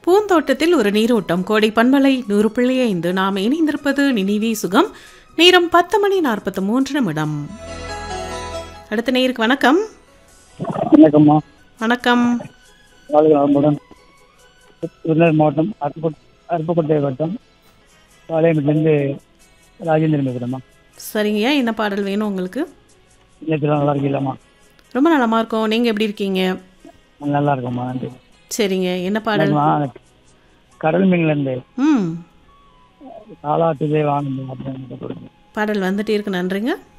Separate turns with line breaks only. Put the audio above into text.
பூந்தோட்டத்தில் ஒரு நீரோட்டம் கோடை பண்பலை நூறு புள்ளி ஐந்து நாம் இணைந்திருப்பது நினைவே சுகம் நேரம் பத்து மணி நாற்பத்தி மூன்று நிமிடம் அடுத்த நேருக்கு வணக்கம்
வணக்கம்மா
வணக்கம்
வாழ்க வளமுடன் திருநெல்வேலி மாவட்டம் அருப்புக்கோட்டை அருப்புக்கோட்டை வட்டம் பாளையமேட்டிலேருந்து ராஜேந்திரன் பேசுகிறேம்மா
சரிங்கய்யா என்ன பாடல் வேணும் உங்களுக்கு
நேற்று நல்லா இருக்கீங்களாம்மா
ரொம்ப நலமா இருக்கோம் நீங்கள் எப்படி இருக்கீங்க
நல்லா இருக்கம்மா நன்றி
சரிங்க என்ன பாடல்
நான் கடல் மீன்லேருந்து
ம்
தாளாட்டுதே வாங்க அப்படின்னு கொடுங்க
பாடல் வந்துட்டே இருக்கு நன்றிங்க